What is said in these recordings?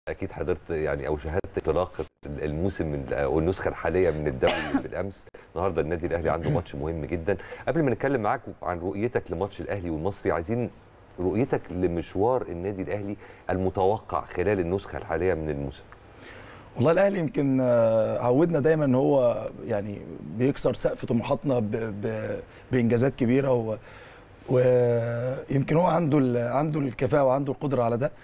اكيد حضرت يعني او شاهدت انطلاقه الموسم من او النسخه الحاليه من الدوري بالامس النهارده النادي الاهلي عنده ماتش مهم جدا قبل ما نتكلم معاك عن رؤيتك لماتش الاهلي والمصري عايزين رؤيتك لمشوار النادي الاهلي المتوقع خلال النسخه الحاليه من الموسم والله الاهلي يمكن آه، عودنا دايما ان هو يعني بيكسر سقف طموحاتنا ب- ب- بانجازات كبيره و ويمكن هو عنده ال- عنده الكفاءه وعنده القدره على ده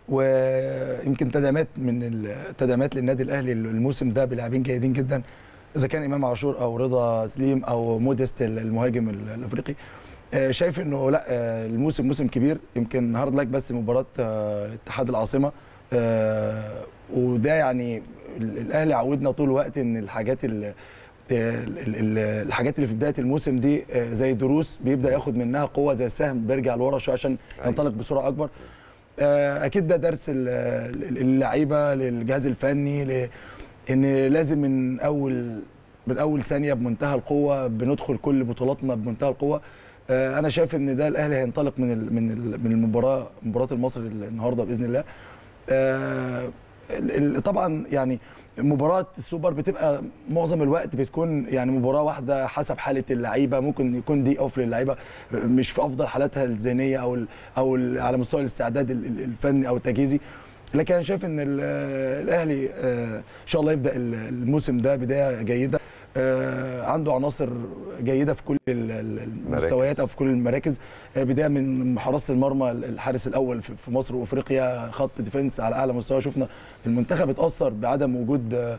ويمكن تدعيمات من التدعيمات للنادي الاهلي الموسم ده بلاعبين جيدين جدا اذا كان امام عاشور او رضا سليم او موديست المهاجم الافريقي آه، شايف انه لا آه، الموسم موسم كبير يمكن هارد لك بس مباراه آه، الاتحاد العاصمه آه، وده يعني ال- الاهلي عودنا طول الوقت ان الحاجات ال ال- ال- الحاجات اللي في بدايه الموسم دي آه، زي دروس بيبدا ياخد منها قوه زي السهم بيرجع لورا شويه عشان أيوة. ينطلق بسرعه اكبر آه، اكيد ده درس ال- ال- اللعيبه للجهاز الفني ل- ان لازم من اول من اول ثانيه بمنتهى القوه بندخل كل بطولاتنا بمنتهى القوه آه، انا شايف ان ده الاهلي هينطلق من ال- من ال- من المباراه مباراه المصري النهارده باذن الله آه، ال- ال- طبعا يعني مباراة السوبر بتبقى معظم الوقت بتكون يعني مباراة واحدة حسب حالة اللعيبة ممكن يكون دي اوف للعيبة مش في افضل حالاتها الذهنية او ال او ال على مستوى الاستعداد ال- ال- الفني او التجهيزي لكن انا شايف ان ال- الاهلي آه، ان شاء الله يبدا ال- الموسم ده بدايه جيده آه، عنده عناصر جيده في كل ال- ال- المستويات او في كل المراكز آه، بدايه من حراسه المرمى الحارس الاول في في مصر وافريقيا خط ديفنس على اعلى مستوى شفنا المنتخب اتاثر بعدم وجود آه،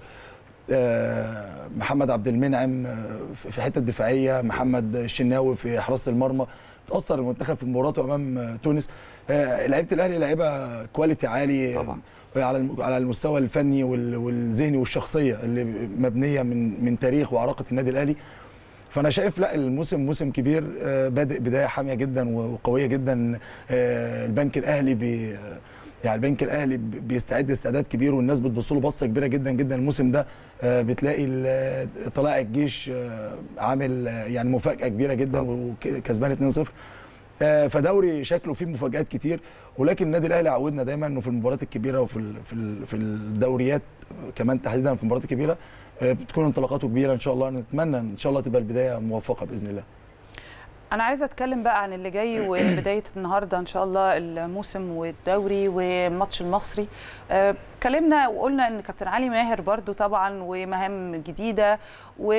آه، محمد عبد المنعم آه، في في الحته الدفاعيه محمد الشناوي في حراسه المرمى تاثر المنتخب في مباراته امام آه، تونس آه، لعيبه الاهلي لعيبه كواليتي عالي طبعا. على الم- على المستوى الفني وال- والذهني والشخصيه اللي مبنيه من من تاريخ وعراقه النادي الاهلي فانا شايف لا الموسم موسم كبير آه، بادئ بدايه حاميه جدا وقويه جدا آه، البنك الاهلي بي يعني البنك الاهلي بي- بيستعد استعداد كبير والناس بتبص له بصه كبيره جدا جدا الموسم ده آه، بتلاقي ال- طلائع الجيش آه، عامل آه، يعني مفاجاه كبيره جدا طبعا. وكسبان 2-0 آه، فدوري شكله فيه مفاجآت كتير ولكن النادي الاهلي عودنا دايما انه في المباريات الكبيره وفي ال- في ال- في الدوريات كمان تحديدا في المباريات الكبيره آه، بتكون انطلاقاته كبيره ان شاء الله نتمنى ان شاء الله تبقى البدايه موفقه باذن الله انا عايزه اتكلم بقى عن اللي جاي وبدايه النهارده ان شاء الله الموسم والدوري وماتش المصري آه، اتكلمنا وقلنا ان كابتن علي ماهر برضو طبعا ومهام جديده و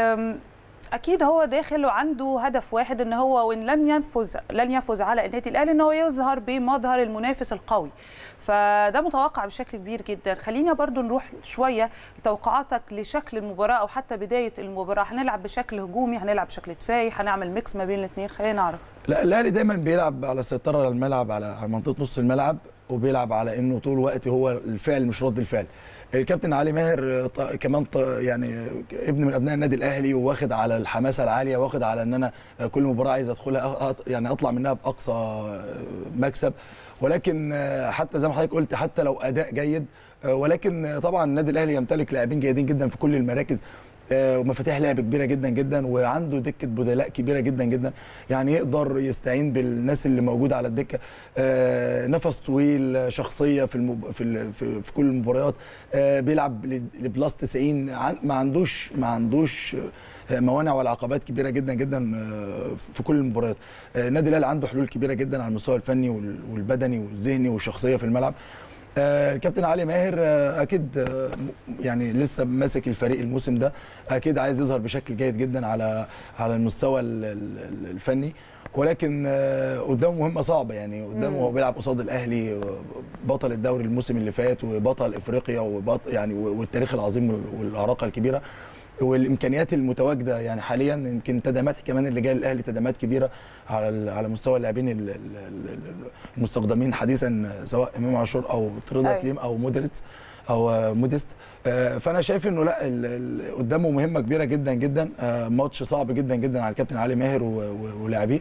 اكيد هو داخل وعنده هدف واحد ان هو وان لم ينفذ لن يفوز على النادي الاهلي ان هو يظهر بمظهر المنافس القوي فده متوقع بشكل كبير جدا خلينا برضو نروح شويه لتوقعاتك لشكل المباراه او حتى بدايه المباراه هنلعب بشكل هجومي هنلعب بشكل دفاعي هنعمل ميكس ما بين الاثنين خلينا نعرف لا الاهلي دايما بيلعب على سيطره على الملعب على على منطقه نص الملعب وبيلعب على انه طول الوقت هو الفعل مش رد الفعل الكابتن علي ماهر ط- كمان ط- يعني ابن من ابناء النادي الاهلي واخد على الحماسه العاليه واخد على ان انا كل مباراه عايز ادخلها أ- أ- يعني اطلع منها باقصى مكسب ولكن حتى زي ما حضرتك قلت حتى لو اداء جيد ولكن طبعا النادي الاهلي يمتلك لاعبين جيدين جدا في كل المراكز آه، ومفاتيح لعب كبيره جدا جدا وعنده دكه بدلاء كبيره جدا جدا يعني يقدر يستعين بالناس اللي موجوده على الدكه آه، نفس طويل شخصيه في المب... في, ال... في في كل المباريات آه، بيلعب ل- لبلاس 90 عن- ما عندوش ما عندوش آه، موانع ولا عقبات كبيره جدا جدا آه، في كل المباريات آه، النادي الاهلي عنده حلول كبيره جدا على المستوى الفني وال- والبدني والذهني والشخصيه في الملعب آه، الكابتن علي ماهر آه، اكيد آه، م- يعني لسه ماسك الفريق الموسم ده اكيد عايز يظهر بشكل جيد جدا على على المستوى ال- ال- الفني ولكن آه، قدامه مهمه صعبه يعني قدامه مم. هو بيلعب قصاد الاهلي بطل الدوري الموسم اللي فات وبطل افريقيا وبطل يعني والتاريخ العظيم وال- والعراقه الكبيره والامكانيات المتواجده يعني حاليا يمكن تدعيمات كمان اللي جايه للاهلي تدعيمات كبيره على ال- على مستوى اللاعبين ال- ال- ال- المستخدمين حديثا سواء امام عاشور او رضا أيوة. سليم او مودريتس او آه، موديست آه، فانا شايف انه لا ال- ال- قدامه مهمه كبيره جدا جدا آه، ماتش صعب جدا جدا على الكابتن علي ماهر و- و- ولاعبيه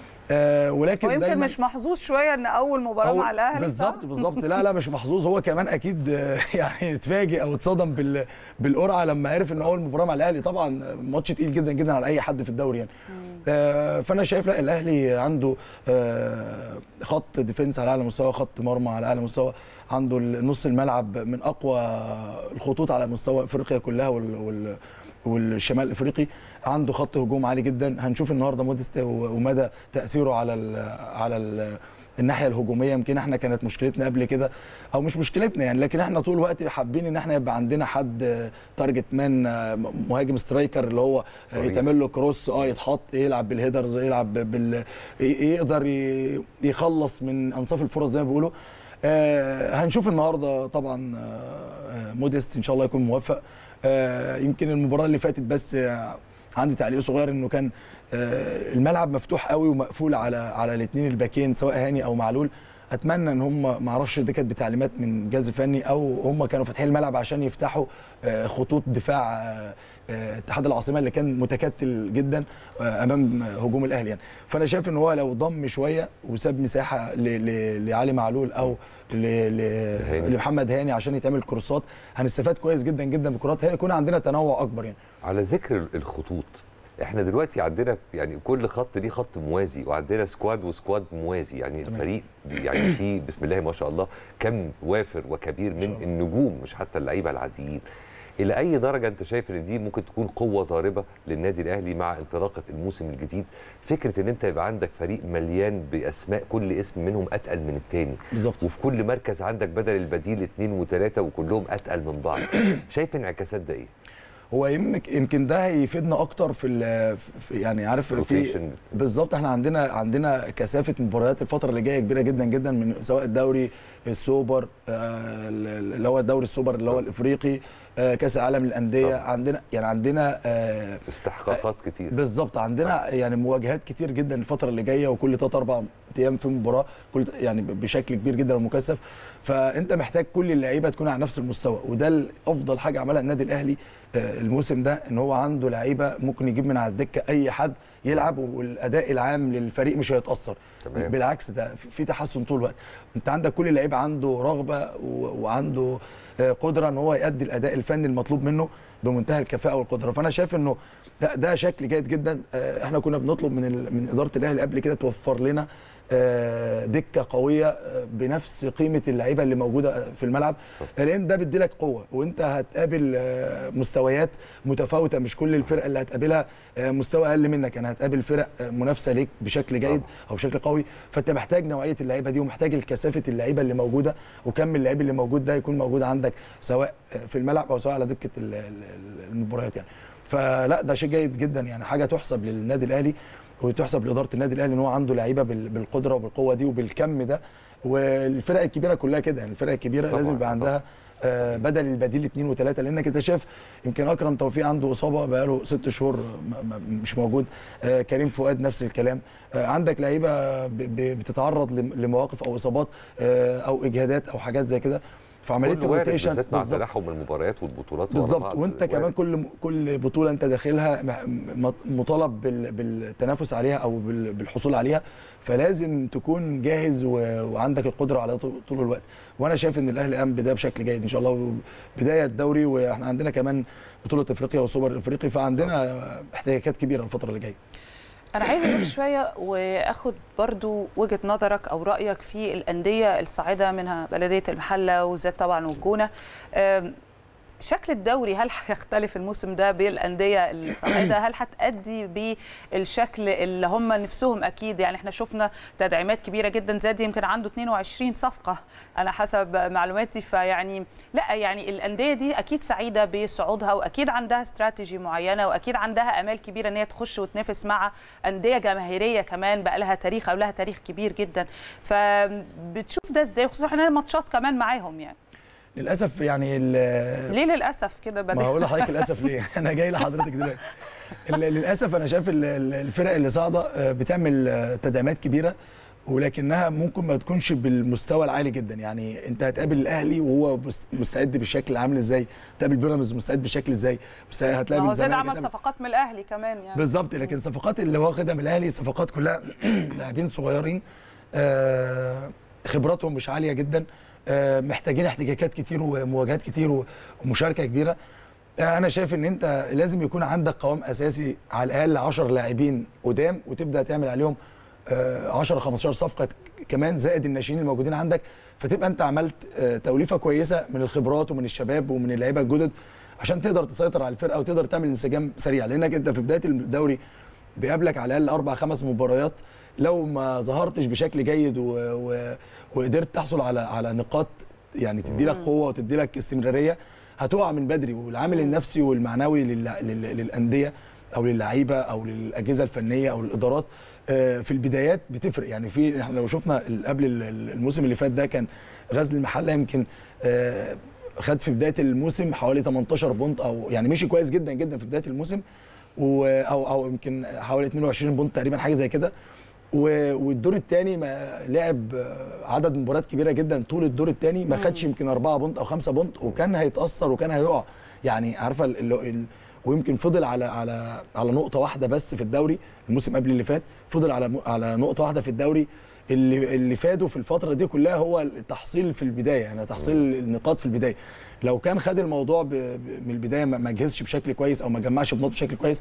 آه، ولكن ويمكن دايما مش محظوظ شويه ان اول مباراه أول- مع الاهلي بالظبط صح؟ بالظبط لا لا مش محظوظ هو كمان اكيد آه، يعني اتفاجئ او اتصدم بال بالقرعه لما عرف ان اول مباراه مع الاهلي طبعا ماتش تقيل جدا جدا على اي حد في الدوري يعني آه، فانا شايف لا الاهلي عنده آه، خط ديفنس على اعلى مستوى خط مرمى على اعلى مستوى عنده نص الملعب من اقوى الخطوط على مستوى افريقيا كلها وال, وال والشمال الافريقي عنده خط هجوم عالي جدا هنشوف النهارده موديست ومدى تاثيره على ال على ال الناحيه الهجوميه يمكن احنا كانت مشكلتنا قبل كده او مش مشكلتنا يعني لكن احنا طول الوقت حابين ان احنا يبقى عندنا حد تارجت مان مهاجم سترايكر اللي هو صحيح. يتعمل له كروس اه يتحط يلعب بالهيدرز يلعب بال يقدر يخلص من انصاف الفرص زي ما بيقولوا آه هنشوف النهارده طبعا آه موديست ان شاء الله يكون موفق آه يمكن المباراه اللي فاتت بس آه عندي تعليق صغير انه كان آه الملعب مفتوح قوي ومقفول على على الاثنين الباكين سواء هاني او معلول اتمنى ان هم ما اعرفش دي كانت بتعليمات من الجهاز الفني او هم كانوا فاتحين الملعب عشان يفتحوا آه خطوط دفاع آه اتحاد العاصمه اللي كان متكتل جدا امام هجوم الاهلي يعني فانا شايف ان هو لو ضم شويه وساب مساحه لعلي معلول او لمحمد هاني عشان يتعمل كروسات هنستفاد كويس جدا جدا بالكرات هيكون عندنا تنوع اكبر يعني على ذكر الخطوط احنا دلوقتي عندنا يعني كل خط ليه خط موازي وعندنا سكواد وسكواد موازي يعني تمام. الفريق يعني فيه بسم الله ما شاء الله كم وافر وكبير من الله. النجوم مش حتى اللعيبه العاديين الى اي درجه انت شايف ان دي ممكن تكون قوه ضاربه للنادي الاهلي مع انطلاقه الموسم الجديد فكره ان انت يبقى عندك فريق مليان باسماء كل اسم منهم اتقل من الثاني بالظبط وفي كل مركز عندك بدل البديل اثنين وثلاثه وكلهم اتقل من بعض شايف انعكاسات ده ايه هو يمك- يمكن ده هيفيدنا اكتر في, ال- في يعني عارف في Rotation. بالظبط احنا عندنا عندنا كثافه مباريات الفتره اللي جايه كبيره جدا جدا من سواء الدوري السوبر آه، اللي هو الدوري السوبر اللي هو الافريقي آه، كاس العالم للانديه طبعا. عندنا يعني عندنا آه، استحقاقات كتير بالظبط عندنا يعني مواجهات كتير جدا الفتره اللي جايه وكل ثلاث اربع ايام في مباراه كل يعني بشكل كبير جدا ومكثف فانت محتاج كل اللعيبه تكون على نفس المستوى وده افضل حاجه عملها النادي الاهلي آه، الموسم ده ان هو عنده لعيبه ممكن يجيب من على الدكه اي حد يلعب والاداء العام للفريق مش هيتاثر تمام. بالعكس ده في تحسن طول الوقت انت عندك كل لعيب عنده رغبه و- وعنده آه، قدره ان هو يؤدي الاداء الفني المطلوب منه بمنتهى الكفاءه والقدره فانا شايف انه ده, ده شكل جيد جدا آه، احنا كنا بنطلب من ال- من اداره الاهلي قبل كده توفر لنا آه، دكه قويه آه، بنفس قيمه اللعيبه اللي موجوده في الملعب لان ده بيدي لك قوه وانت هتقابل آه، مستويات متفاوته مش كل الفرق اللي هتقابلها آه، مستوى اقل منك يعني هتقابل فرق آه، منافسه ليك بشكل جيد او بشكل قوي فانت محتاج نوعيه اللعيبه دي ومحتاج الكثافه اللعيبه اللي موجوده وكم اللعيب اللي موجود ده يكون موجود عندك سواء آه، في الملعب او سواء على دكه ال- ال- المباريات يعني فلا ده شيء جيد جدا يعني حاجه تحسب للنادي الاهلي وتحسب لاداره النادي الاهلي ان هو عنده لعيبه بال- بالقدره وبالقوه دي وبالكم ده والفرق الكبيره كلها كده يعني الفرق الكبيره طبعاً، لازم يبقى عندها آه، بدل البديل اثنين وثلاثه لانك انت شايف يمكن اكرم توفيق عنده اصابه بقاله ست شهور م- م- مش موجود آه، كريم فؤاد نفس الكلام آه، عندك لعيبه ب- ب- بتتعرض لم- لمواقف او اصابات آه، او اجهادات او حاجات زي كده فعمليه كله وارد الروتيشن بالذات مع بالظبط. تلاحم المباريات والبطولات ورا بالظبط بعض. وانت وارد. كمان كل كل بطوله انت داخلها مح- م- مطالب بال- بالتنافس عليها او بال- بالحصول عليها فلازم تكون جاهز و- وعندك القدره على طول طول الوقت وانا شايف ان الاهلي قام بده بشكل جيد ان شاء الله بدايه الدوري واحنا عندنا كمان بطوله افريقيا والسوبر الافريقي فعندنا احتياجات كبيره الفتره اللي جايه انا عايزه اروح شويه واخد برضو وجهه نظرك او رايك في الانديه الصاعده منها بلديه المحله وزاد طبعا والجونه أم، شكل الدوري هل هيختلف الموسم ده بالانديه الصاعده هل هتأدي بالشكل اللي هم نفسهم اكيد يعني احنا شفنا تدعيمات كبيره جدا زاد يمكن عنده 22 صفقه انا حسب معلوماتي فيعني لا يعني الانديه دي اكيد سعيده بصعودها واكيد عندها استراتيجي معينه واكيد عندها امال كبيره ان هي تخش وتنافس مع انديه جماهيريه كمان بقى لها تاريخ او لها تاريخ كبير جدا فبتشوف ده ازاي خصوصا ان الماتشات كمان معاهم يعني للاسف يعني ال- ليه للاسف كده ما بدأ هقول لحضرتك للاسف ليه انا جاي لحضرتك دلوقتي ال- للاسف انا شايف ال- ال- الفرق اللي صاعده آه، بتعمل آه، تدعيمات كبيره ولكنها ممكن ما تكونش بالمستوى العالي جدا يعني انت هتقابل الاهلي وهو مست- مستعد بالشكل عامل ازاي هتقابل بيراميدز مستعد بالشكل ازاي مست- هتلاقي ما هو زاد الزمالك عمل هتعمل- صفقات من الاهلي كمان يعني بالظبط لكن الصفقات اللي واخدها من الاهلي صفقات كلها لاعبين صغيرين آه، خبراتهم مش عاليه جدا آه، محتاجين احتكاكات كتير ومواجهات كتير و- ومشاركه كبيره آه، انا شايف ان انت لازم يكون عندك قوام اساسي على الاقل 10 لاعبين قدام وتبدا تعمل عليهم آه، 10 15 صفقه كمان زائد الناشئين الموجودين عندك فتبقى انت عملت آه، توليفه كويسه من الخبرات ومن الشباب ومن اللعيبه الجدد عشان تقدر تسيطر على الفرقه وتقدر تعمل انسجام سريع لانك انت في بدايه الدوري بيقابلك على الاقل اربع خمس مباريات لو ما ظهرتش بشكل جيد و... و... وقدرت تحصل على على نقاط يعني تدي لك قوه وتدي لك استمراريه هتقع من بدري والعامل النفسي والمعنوي لل... لل... للانديه او للعيبه او للاجهزه الفنيه او الادارات آه، في البدايات بتفرق يعني في احنا لو شفنا ال- قبل ال- ال- الموسم اللي فات ده كان غزل المحله يمكن آه، خد في بدايه الموسم حوالي 18 بونت او يعني مشي كويس جدا جدا في بدايه الموسم و او او يمكن حوالي 22 بونت تقريبا حاجه زي كده و- والدور الثاني ما لعب آه، عدد مباريات كبيره جدا طول الدور الثاني ما خدش يمكن 4 بونت او 5 بونت وكان هيتاثر وكان هيقع يعني عارفه ال- ال- ال- ويمكن فضل على على على نقطه واحده بس في الدوري الموسم قبل اللي فات فضل على م- على نقطه واحده في الدوري اللي اللي فاده في الفتره دي كلها هو التحصيل في البدايه يعني تحصيل النقاط في البدايه لو كان خد الموضوع ب- ب- من البدايه ما ما جهزش بشكل كويس او ما جمعش بنقط بشكل كويس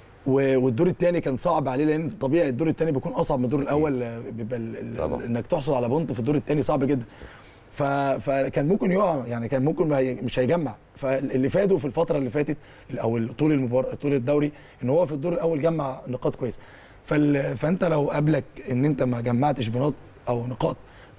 و- والدور الثاني كان صعب عليه لان طبيعي الدور الثاني بيكون اصعب من الدور الاول آه، بيبقى ال- ال- طبعا. انك تحصل على بونت في الدور الثاني صعب جدا ف... فكان ممكن يقع يعني كان ممكن ما هي- مش هيجمع فاللي فاده في الفتره اللي فاتت او ال- طول المبار... طول الدوري ان هو في الدور الاول جمع نقاط كويسه فال... فانت لو قابلك ان انت ما جمعتش بنقط او نقاط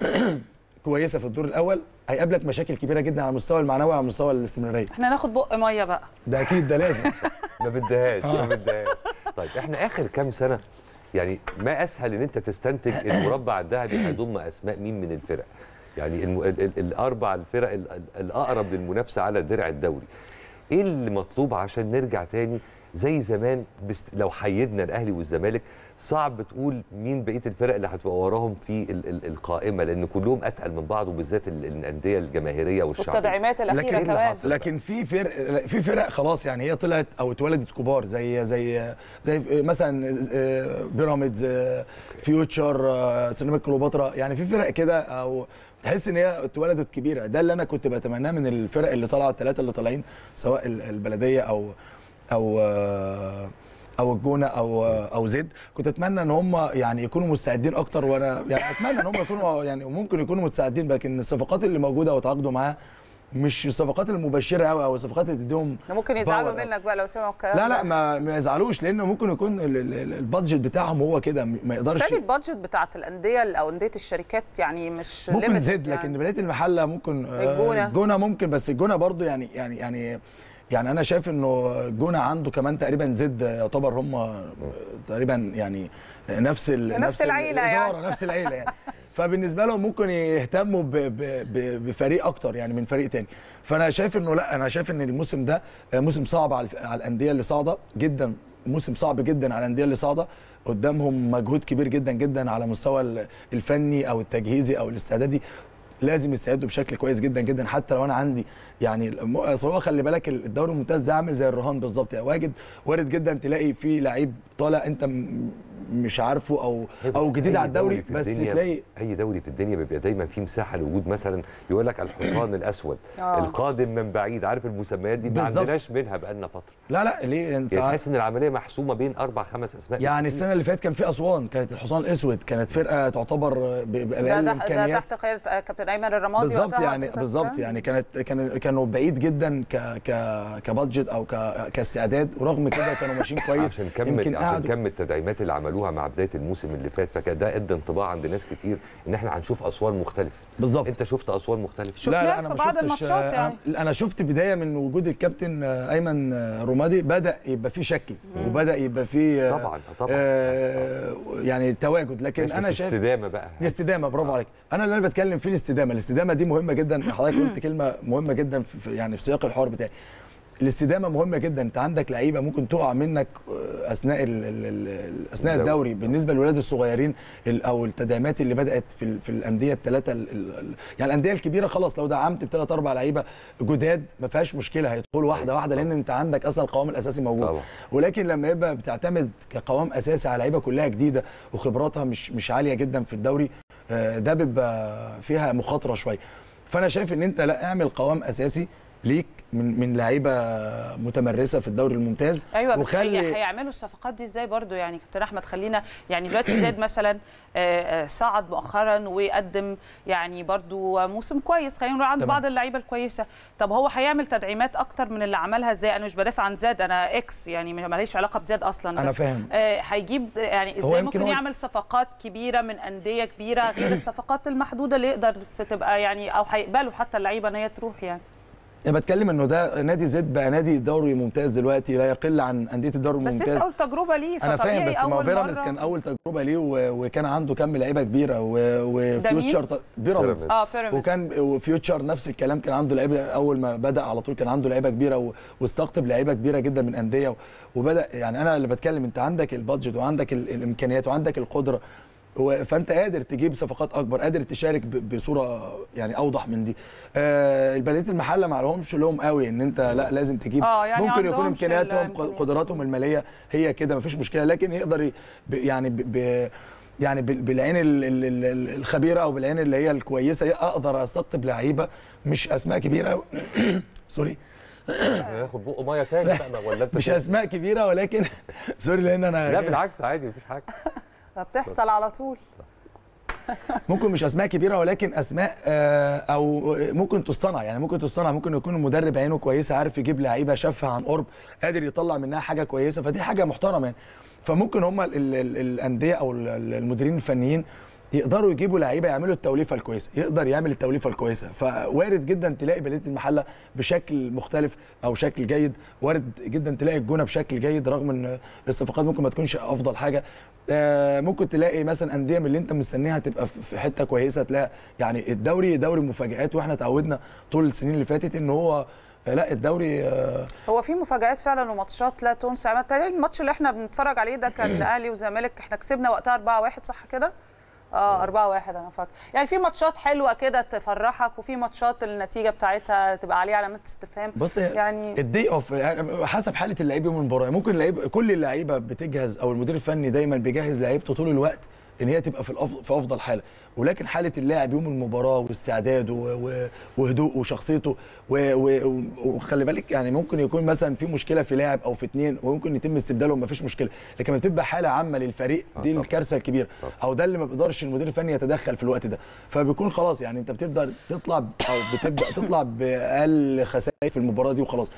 كويسه في الدور الاول هيقابلك مشاكل كبيره جدا على المستوى المعنوي وعلى المستوى الاستمراريه احنا ناخد بق ميه بقى ده اكيد ده لازم ما بدهاش ما بدهاش طيب احنا اخر كام سنه يعني ما اسهل ان انت تستنتج المربع الذهبي هيضم اسماء مين من الفرق يعني الم... ال... ال... الاربع الفرق ال... ال- الاقرب للمنافسه على درع الدوري ايه اللي مطلوب عشان نرجع تاني زي زمان بس لو حيدنا الاهلي والزمالك صعب تقول مين بقيه الفرق اللي هتبقى وراهم في ال... ال... القائمه لان كلهم اتقل من بعض وبالذات ال... الانديه الجماهيريه والشعبيه والتدعيمات الاخيره لكن إيه اللي كمان حصل؟ لكن في فرق في فرق خلاص يعني هي طلعت او اتولدت كبار زي زي زي مثلا آه، بيراميدز آه، فيوتشر آه، سيراميكا كليوباترا يعني في فرق كده او تحس ان هي اتولدت كبيره ده اللي انا كنت بتمناه من الفرق اللي طالعه الثلاثه اللي طالعين سواء ال- البلديه او او آه، او الجونه او او زد كنت اتمنى ان هم يعني يكونوا مستعدين اكتر وانا يعني اتمنى ان هم يكونوا يعني ممكن يكونوا مستعدين لكن الصفقات اللي موجوده وتعاقدوا معاها مش الصفقات المبشره قوي او الصفقات اللي تديهم ده ممكن يزعلوا باور. منك بقى لو سمعوا الكلام لا لا ده. ما ما يزعلوش لانه ممكن يكون ال- ال- ال- البادجت بتاعهم هو كده ما يقدرش بالتالي البادجت بتاعت الانديه او انديه الشركات يعني مش ممكن limited زد يعني. لكن بلديه المحله ممكن آه، الجونة. الجونه ممكن بس الجونه برضو يعني يعني يعني يعني انا شايف انه الجونه عنده كمان تقريبا زد يعتبر هم تقريبا يعني نفس ال نفس العيلة يعني. الإدارة، نفس العيله يعني فبالنسبه لهم ممكن يهتموا ب- ب- ب- بفريق اكتر يعني من فريق تاني فانا شايف انه لا انا شايف ان الموسم ده موسم صعب على على الانديه اللي صاعده جدا موسم صعب جدا على الانديه اللي صاعده قدامهم مجهود كبير جدا جدا على مستوى ال- الفني او التجهيزي او الاستعدادي لازم يستعدوا بشكل كويس جدا جدا حتى لو انا عندي يعني الم- أصل هو خلي بالك الدوري الممتاز ده عامل زي الرهان بالظبط يعني واجد وارد جدا تلاقي في لعيب طالع انت م- مش عارفه او بس او جديد أي على الدوري دوري في بس الدنيا- تلاقي اي دوري في الدنيا بيبقى دايما فيه مساحه لوجود مثلا يقول لك الحصان الاسود آه. القادم من بعيد عارف المسميات دي ما بالظبط. عندناش منها بقالنا فتره لا لا ليه انت يعني تحس ان العمليه محسومه بين اربع خمس اسماء يعني بالكتير. السنه اللي فاتت كان في اسوان كانت الحصان الاسود كانت فرقه تعتبر ب- ده, باقل ده, ده امكانيات تحت قياده كابتن ايمن الرمادي بالظبط وقتها يعني وقتها. بالظبط يعني كانت كان كانوا بعيد جدا ك ك كبادجت او ك كاستعداد ورغم كده كانوا ماشيين كويس عشان كم يمكن عشان قعدوا كم التدعيمات اللي عملوها مع بدايه الموسم اللي فات فكان ده ادى انطباع عند ناس كتير ان احنا هنشوف اسوان مختلف بالظبط انت شفت اسوان مختلف شفناه في بعض الماتشات أنا- يعني. انا شفت بدايه من وجود الكابتن آه، ايمن آه، رمادي بدا يبقى فيه شكل وبدا يبقى فيه آه، طبعا طبعا آه، يعني تواجد لكن ماشي، انا بس شايف استدامه بقى الاستدامه برافو عليك انا اللي انا بتكلم فيه الاستدامه الاستدامه دي مهمه جدا حضرتك قلت كلمه مهمه جدا في في- يعني في سياق الحوار بتاعي الاستدامه مهمه جدا انت عندك لعيبه ممكن تقع منك آه، اثناء ال ال ال اثناء الدوري. الدوري بالنسبه للولاد الصغيرين ال- او التدعيمات اللي بدات في ال- في الانديه الثلاثه ال- ال- ال- يعني الانديه الكبيره خلاص لو دعمت بثلاث اربع لعيبه جداد ما فيهاش مشكله هيدخلوا واحده واحده لان انت عندك اصلا القوام الاساسي موجود طبعا. ولكن لما يبقى بتعتمد كقوام اساسي على لعيبه كلها جديده وخبراتها مش مش عاليه جدا في الدوري آه، ده بيبقى فيها مخاطره شويه فانا شايف ان انت لا اعمل قوام اساسي ليك من من لعيبه متمرسه في الدوري الممتاز ايوه بس وخلي- هي- هيعملوا الصفقات دي ازاي برضو يعني كابتن احمد خلينا يعني دلوقتي زياد مثلا آه، آه، صعد مؤخرا وقدم يعني برضو موسم كويس خلينا نقول عنده تمام. بعض اللعيبه الكويسه طب هو هيعمل تدعيمات اكتر من اللي عملها ازاي انا مش بدافع عن زياد انا اكس يعني ماليش علاقه بزياد اصلا أنا بس فاهم. آه، هيجيب يعني هو ازاي يمكن ممكن هو- يعمل صفقات كبيره من انديه كبيره غير الصفقات المحدوده اللي يقدر في تبقى يعني او هيقبلوا حتى اللعيبه ان هي تروح يعني انا بتكلم انه ده نادي زد بقى نادي دوري ممتاز دلوقتي لا يقل عن انديه الدوري بس الممتاز لسه اول تجربه ليه انا فطبيعي فاهم بس ما هو أول بيراميدز مرة- كان اول تجربه ليه و- وكان عنده كم لعيبه كبيره و- ده مين؟ وفيوتشر ط- بيراميدز اه بيراميدز وكان وفيوتشر نفس الكلام كان عنده لعيبه اول ما بدا على طول كان عنده لعيبه كبيره و- واستقطب لعيبه كبيره جدا من انديه و- وبدا يعني انا اللي بتكلم انت عندك البادجت وعندك ال- الامكانيات وعندك القدره و- فانت قادر تجيب صفقات اكبر قادر تشارك ب- بصوره يعني اوضح من دي آه البلديه المحله ما لهمش لهم قوي ان انت لا لازم تجيب آه، يعني ممكن يكون عندهمش امكانياتهم الإمكانيات. قدراتهم الماليه هي كده مفيش مشكله لكن يقدر ي- ب- يعني ب ب يعني بال- بالعين ال- ال- ال- ال- الخبيره او بالعين اللي هي الكويسه اقدر استقطب لعيبه مش اسماء كبيره سوري ناخد بقه ميه تاني بقى ولا انت مش شايف؟ اسماء كبيره ولكن سوري لان انا لا بالعكس عادي مفيش حاجه بتحصل على طول ممكن مش اسماء كبيره ولكن اسماء آه، او ممكن تصطنع يعني ممكن تصطنع ممكن يكون المدرب عينه كويسه عارف يجيب لعيبه شافها عن قرب قادر يطلع منها حاجه كويسه فدي حاجه محترمه يعني فممكن هم ال- ال- ال- الانديه او ال- ال- المديرين الفنيين يقدروا يجيبوا لعيبه يعملوا التوليفه الكويسه يقدر يعمل التوليفه الكويسه فوارد جدا تلاقي بلديه المحله بشكل مختلف او شكل جيد وارد جدا تلاقي الجونه بشكل جيد رغم ان الصفقات ممكن ما تكونش افضل حاجه آه، ممكن تلاقي مثلا انديه من اللي انت مستنيها تبقى في في حته كويسه تلاقي يعني الدوري دوري مفاجآت واحنا اتعودنا طول السنين اللي فاتت ان هو آه، لا الدوري آه، هو في مفاجآت فعلا وماتشات لا تنسى مثلا الماتش اللي احنا بنتفرج عليه ده كان اهلي وزمالك احنا كسبنا وقتها 4-1 صح كده؟ اه 4-1 انا فاكر يعني في ماتشات حلوه كده تفرحك وفي ماتشات النتيجه بتاعتها تبقى عليها علامات استفهام بص يعني الدي اوف حسب حاله اللعيب يوم المباراه ممكن اللعيب كل اللعيبه بتجهز او المدير الفني دايما بيجهز لعيبته طول الوقت ان هي تبقى في الأفضل في افضل حاله ولكن حاله اللاعب يوم المباراه واستعداده و- و- وهدوءه وشخصيته و- و- وخلي بالك يعني ممكن يكون مثلا في مشكله في لاعب او في اثنين وممكن يتم استبدالهم مفيش مشكله لكن لما بتبقى حاله عامه للفريق آه دي طبعاً. الكارثه الكبيره طبعاً. او ده اللي ما بيقدرش المدير الفني يتدخل في الوقت ده فبيكون خلاص يعني انت بتقدر تطلع او بتبدا تطلع باقل خسائر في المباراه دي وخلاص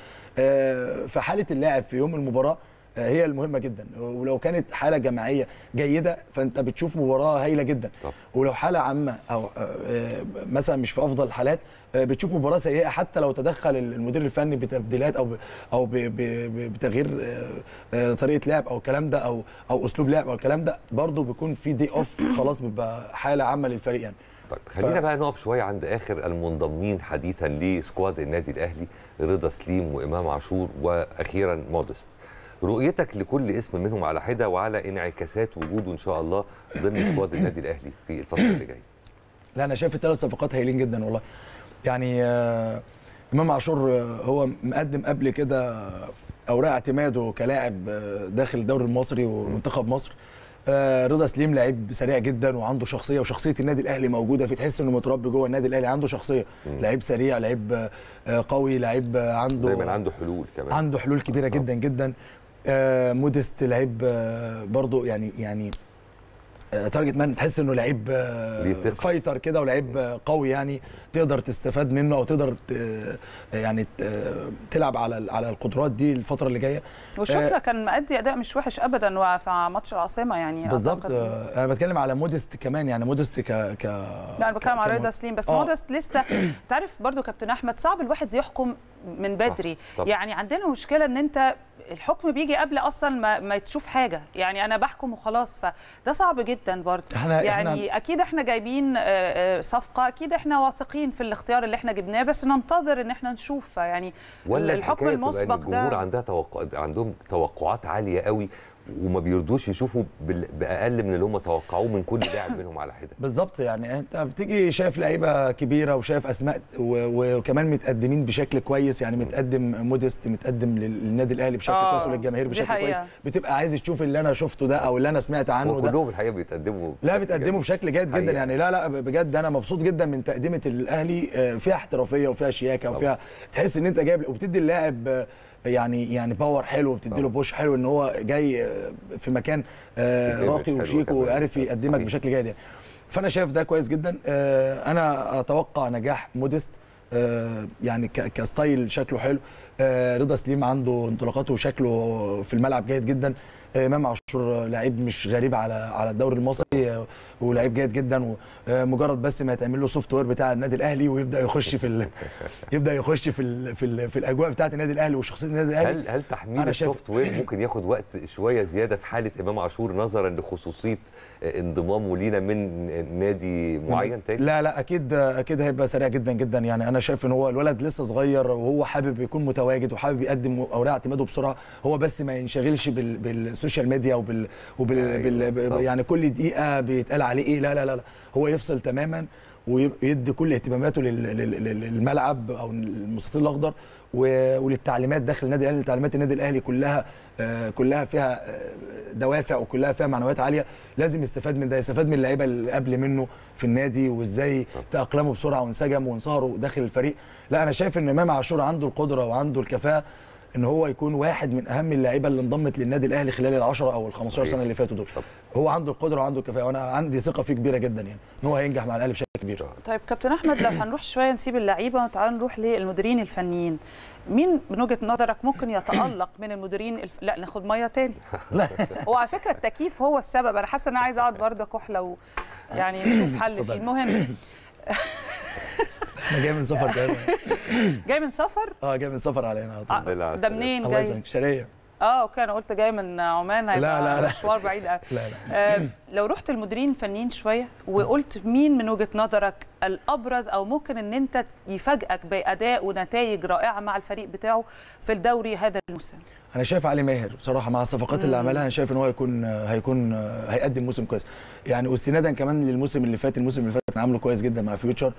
آه، فحاله اللاعب في يوم المباراه آه، هي المهمه جدا ولو كانت حاله جماعيه جيده فانت بتشوف مباراه هايله جدا طبعاً. ولو حاله عامه او آه، آه، مثلا مش في افضل الحالات آه، بتشوف مباراه سيئه حتى لو تدخل المدير الفني بتبديلات او ب او ب ب ب بتغيير آه، آه، طريقه لعب او الكلام ده او او اسلوب لعب او الكلام ده برضه بيكون في دي اوف خلاص بيبقى حاله عامه للفريق يعني طيب خلينا بقى نقف شويه عند اخر المنضمين حديثا لسكواد النادي الاهلي رضا سليم وامام عاشور واخيرا مودست رؤيتك لكل اسم منهم على حده وعلى انعكاسات وجوده ان شاء الله ضمن سكواد النادي الاهلي في الفتره اللي جايه لا انا شايف الثلاث صفقات هايلين جدا والله يعني آه، امام عاشور آه، هو مقدم قبل كده اوراق اعتماده كلاعب آه، داخل الدوري المصري ومنتخب مصر آه، رضا سليم لعيب سريع جدا وعنده شخصيه وشخصيه النادي الاهلي موجوده في تحس انه متربي جوه النادي الاهلي عنده شخصيه لعيب سريع لعيب آه، قوي لعيب آه، عنده دايما عنده حلول كمان عنده حلول كبيره طبعا. جدا جدا آه مودست لعيب آه برضو يعني يعني آه تارجت مان تحس انه لعيب آه ليه ثقة. فايتر كده ولعيب آه قوي يعني تقدر تستفاد منه او تقدر ت- آه، يعني ت- آه، تلعب على ال- على القدرات دي الفتره اللي جايه وشفنا كان مأدي اداء مش وحش ابدا في ماتش العاصمه يعني بالظبط أعتقد- آه، انا بتكلم على مودست كمان يعني مودست ك ك لا انا بتكلم على ك- رضا سليم بس آه. مودست لسه تعرف برضو كابتن احمد صعب الواحد يحكم من بدري طبعا. يعني عندنا مشكله ان انت الحكم بيجي قبل اصلا ما, ما تشوف حاجه يعني انا بحكم وخلاص فده صعب جدا برضو إحنا- يعني إحنا- اكيد احنا جايبين آه، آه، صفقه اكيد احنا واثقين في الاختيار اللي احنا جبناه بس ننتظر ان احنا نشوف يعني ولا الحكم الحكاية بتبقى إن المسبق الجمهور ده عندها توقع... عندهم توقعات عاليه قوي وما بيرضوش يشوفوا بال- باقل من اللي هم توقعوه من كل لاعب منهم على حده بالظبط يعني انت بتيجي شايف لعيبه كبيره وشايف اسماء و- وكمان متقدمين بشكل كويس يعني متقدم موديست متقدم لل- للنادي الاهلي بشكل آه، كويس وللجماهير دي بشكل حقيقة. كويس بتبقى عايز تشوف اللي انا شفته ده او اللي انا سمعت عنه ده وكلهم الحقيقه بيتقدموا لا بشكل بتقدمه جيد. بشكل جيد جدا حقيقة. يعني لا لا بجد انا مبسوط جدا من تقدمه الاهلي آه، فيها احترافيه وفيها شياكه وفيها تحس ان انت جايب وبتدي اللاعب آه، يعني يعني باور حلو وبتدي له طبعا. بوش حلو ان هو جاي آه، في مكان آه، في راقي حلو وشيك كمان. وعارف يقدمك صحيح. بشكل جيد يعني فانا شايف ده كويس جدا آه، انا اتوقع نجاح موديست آه، يعني ك- كستايل شكله حلو آه، رضا سليم عنده انطلاقاته وشكله في الملعب جيد جدا آه، امام عاشور لعيب مش غريب على على الدوري المصري آه، ولعيب جيد جدا ومجرد بس ما يتعمل له سوفت وير بتاع النادي الاهلي ويبدا يخش في ال... يبدا يخش في ال... في, ال... في الاجواء بتاعه النادي الاهلي وشخصيه النادي الاهلي هل هل تحميل أنا شايف- السوفت وير ممكن ياخد وقت شويه زياده في حاله امام عاشور نظرا لخصوصيه انضمامه لينا من نادي معين تاني؟ لا لا اكيد اكيد هيبقى سريع جدا جدا يعني انا شايف ان هو الولد لسه صغير وهو حابب يكون متواجد وحابب يقدم اوراق اعتماده بسرعه هو بس ما ينشغلش بال بالسوشيال ميديا وبال, وبال أيوة، بال طبعا. يعني كل دقيقه بيتقال عليه ايه لا لا لا, لا. هو يفصل تماما ويدي كل اهتماماته لل- لل- لل- للملعب او المستطيل الاخضر و- وللتعليمات داخل النادي الاهلي تعليمات النادي الاهلي كلها آه، كلها فيها آه، دوافع وكلها فيها معنويات عاليه لازم يستفاد من ده يستفاد من اللعيبه اللي قبل منه في النادي وازاي تاقلموا بسرعه وانسجموا وانصهروا داخل الفريق لا انا شايف ان امام عاشور عنده القدره وعنده الكفاءه ان هو يكون واحد من اهم اللعيبه اللي انضمت للنادي الاهلي خلال ال 10 او ال 15 سنه اللي فاتوا دول طب. هو عنده القدره وعنده الكفاءه وانا عندي ثقه فيه كبيره جدا يعني ان هو هينجح مع الاهلي بشكل كبير طيب كابتن احمد لو هنروح شويه نسيب اللعيبه وتعالى نروح للمديرين الفنيين مين من وجهه نظرك ممكن يتالق من المديرين الف... لا ناخد ميه تاني لا هو على فكره التكييف هو السبب انا حاسه ان انا عايزه اقعد برضه كحله و... يعني نشوف حل فيه اتفضل. المهم انا جاي من سفر جاي جاي من سفر اه جاي من سفر علينا على طول. آه، بالعكس. ده منين الله جاي يسلمك شرقيه اه اوكي انا قلت جاي من عمان هيبقى لا، لا. مشوار بعيد قوي لا لا آه، لو رحت المديرين الفنيين شويه وقلت مين من وجهه نظرك الابرز او ممكن ان انت يفاجئك باداء ونتائج رائعه مع الفريق بتاعه في الدوري هذا الموسم انا شايف علي ماهر بصراحه مع الصفقات اللي عملها انا شايف ان هو هيكون هيكون هيقدم موسم كويس يعني واستنادا كمان للموسم اللي فات الموسم اللي فات كان عامله كويس جدا مع فيوتشر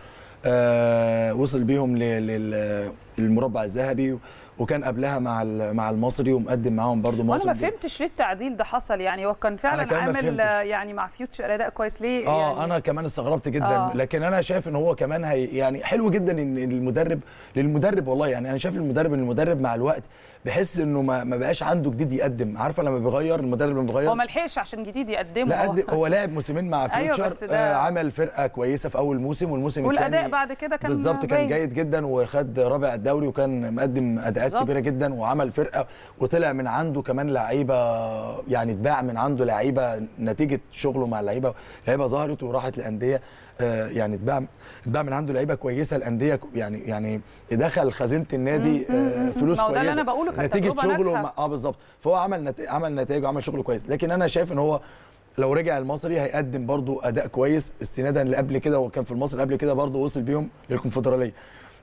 آه وصل بيهم لل- لل- للمربع الذهبي وكان قبلها مع ال- مع المصري ومقدم معاهم برضو وانا موسم ما فهمتش ليه التعديل ده حصل يعني هو كان فعلا كمان ما عامل فهمتش. آه، يعني مع فيوتشر اداء كويس ليه اه يعني انا كمان استغربت جدا آه. آه. لكن انا شايف ان هو كمان هي يعني حلو جدا ان المدرب للمدرب والله يعني انا شايف المدرب ان المدرب مع الوقت بحس انه ما, ما بقاش عنده جديد يقدم عارفه لما بيغير المدرب لما بيغير هو ما لحقش عشان جديد يقدمه لا هو. قد هو لعب موسمين مع أيوة، فيوتشر بس ده- آه عمل فرقه كويسه في اول موسم والموسم والاداء الثاني بعد كده كان بالظبط كان باين. جيد جدا وخد رابع الدوري وكان مقدم اداءات بالظبط. كبيره جدا وعمل فرقه وطلع من عنده كمان لعيبه يعني اتباع من عنده لعيبه نتيجه شغله مع اللعيبه لعيبه ظهرت وراحت لانديه آه، يعني اتباع اتباع من عنده لعيبه كويسه الانديه يعني يعني دخل خزينه النادي آه، فلوس ما هو ده اللي كويسه أنا بقوله، كانت نتيجه تجربة شغله ناجحة. مع- اه بالظبط فهو عمل نت... عمل نتائج وعمل شغل كويس لكن انا شايف ان هو لو رجع المصري هيقدم برضو اداء كويس استنادا اللي قبل كده وكان في المصري قبل كده برضو وصل بيهم للكونفدراليه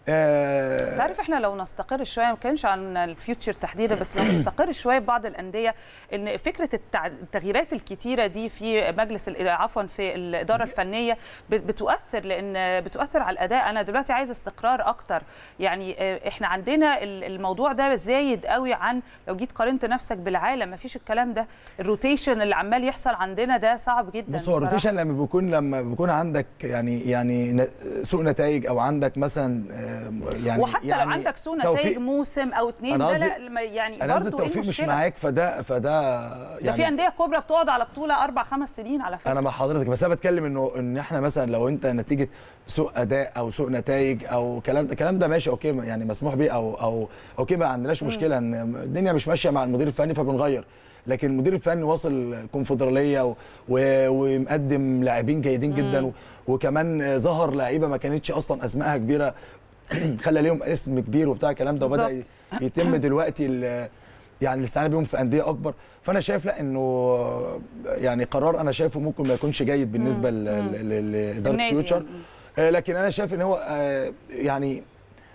آه تعرف احنا لو نستقر شويه ما بنتكلمش عن الفيوتشر تحديدا بس لو نستقر شويه ببعض الانديه ان فكره التع- التغييرات الكتيره دي في مجلس ال- عفوا في الاداره الفنيه بت- بتؤثر لان بتؤثر على الاداء انا دلوقتي عايز استقرار اكتر يعني اه، احنا عندنا ال- الموضوع ده زايد قوي عن لو جيت قارنت نفسك بالعالم ما فيش الكلام ده الروتيشن اللي عمال يحصل عندنا ده صعب جدا بص هو بصراحة. الروتيشن لما بيكون لما بيكون عندك يعني يعني ن- سوء نتائج او عندك مثلا آه، يعني وحتى يعني لو عندك سوء توفيق- نتائج موسم او اتنين أنا ده قصدي- لا لما- يعني انا قصدي برضه ايه التوفيق مش المشكلة؟ معاك فده فده ده في انديه كبرى بتقعد على بطوله اربع خمس سنين على فكره انا مع حضرتك بس انا بتكلم انه ان احنا مثلا لو انت نتيجه سوء اداء او سوء نتائج او كلام الكلام ده ماشي اوكي يعني مسموح بيه او او اوكي ما عندناش مشكله ان الدنيا مش ماشيه مع المدير الفني فبنغير لكن المدير الفني واصل كونفدراليه و... و... ومقدم لاعبين جيدين جدا و... وكمان ظهر لعيبه ما كانتش اصلا اسمائها كبيره خلى ليهم اسم كبير وبتاع الكلام ده وبدا بالظبط. يتم دلوقتي ال... يعني الاستعانه بيهم في انديه اكبر فانا شايف لا انه يعني قرار انا شايفه ممكن ما يكونش جيد بالنسبه ل- ل- ل- لاداره النادي فيوتشر يعني. آه، لكن انا شايف ان هو آه، يعني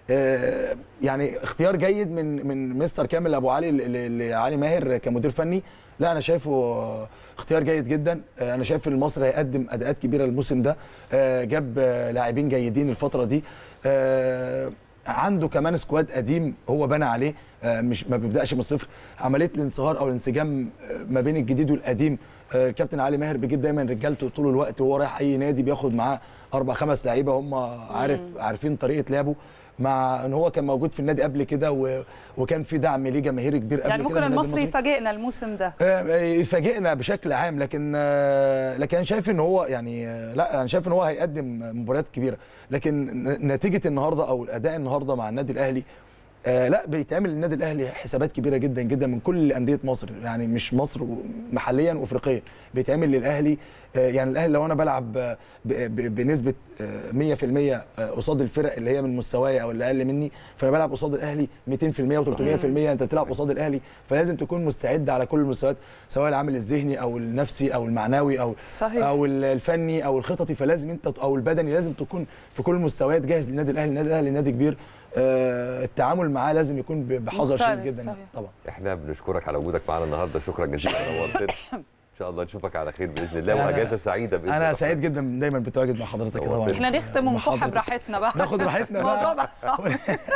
آه، يعني اختيار جيد من من مستر كامل ابو علي ل- ل- لعلي ماهر كمدير فني لا انا شايفه اختيار جيد جدا آه، انا شايف ان المصري هيقدم اداءات كبيره الموسم ده آه، جاب آه، لاعبين جيدين الفتره دي آه، عنده كمان سكواد قديم هو بنى عليه آه، مش ما بيبداش من الصفر عمليه الانصهار او الانسجام آه، ما بين الجديد والقديم آه، كابتن علي ماهر بيجيب دايما رجالته طول الوقت وهو رايح اي نادي بياخد معاه اربع خمس لعيبه هم عارف عارفين طريقه لعبه مع ان هو كان موجود في النادي قبل كده و... وكان في دعم ليه جماهيري كبير قبل يعني كده ممكن من النادي المصري يفاجئنا الموسم ده آه، يفاجئنا بشكل عام لكن آه، لكن انا شايف ان هو يعني آه، لا انا شايف ان هو هيقدم مباريات كبيره لكن ن- نتيجه النهارده او الاداء النهارده مع النادي الاهلي آه لا بيتعمل للنادي الاهلي حسابات كبيره جدا جدا من كل انديه مصر يعني مش مصر محليا وافريقيا بيتعمل للاهلي آه يعني الاهلي لو انا بلعب آه، ب- ب- بنسبه آه، 100% آه، قصاد الفرق اللي هي من مستواي او اللي اقل مني فانا بلعب قصاد الاهلي 200% و300% انت بتلعب قصاد الاهلي فلازم تكون مستعد على كل المستويات سواء العامل الذهني او النفسي او المعنوي او صحيح. او ال- الفني او الخططي فلازم انت او البدني لازم تكون في كل المستويات جاهز للنادي الاهلي النادي الاهلي نادي كبير آه، التعامل معاه لازم يكون ب- بحذر مختلف، شديد جدا يعني صحيح. طبعا احنا بنشكرك على وجودك معنا النهارده شكرا جزيلا نورتنا ان شاء الله نشوفك على خير باذن الله أنا- واجازه سعيده باذن الله انا سعيد جدا دايما بتواجد مع حضرتك طبعاً. طبعا احنا نختم ونكح محاضرتك. براحتنا بقى ناخد راحتنا بقى. الموضوع بقى صعب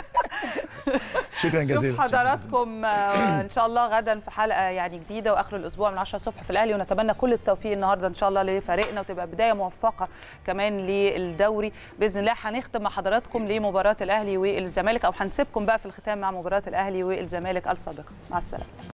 شكرا جزيلا نشوف حضراتكم آه، ان شاء الله غدا في حلقه يعني جديده واخر الاسبوع من 10 الصبح في الاهلي ونتمنى كل التوفيق النهارده ان شاء الله لفريقنا وتبقى بدايه موفقه كمان للدوري باذن الله هنختم مع حضراتكم لمباراه الاهلي والزمالك او هنسيبكم بقى في الختام مع مباراه الاهلي والزمالك السابقه مع السلامه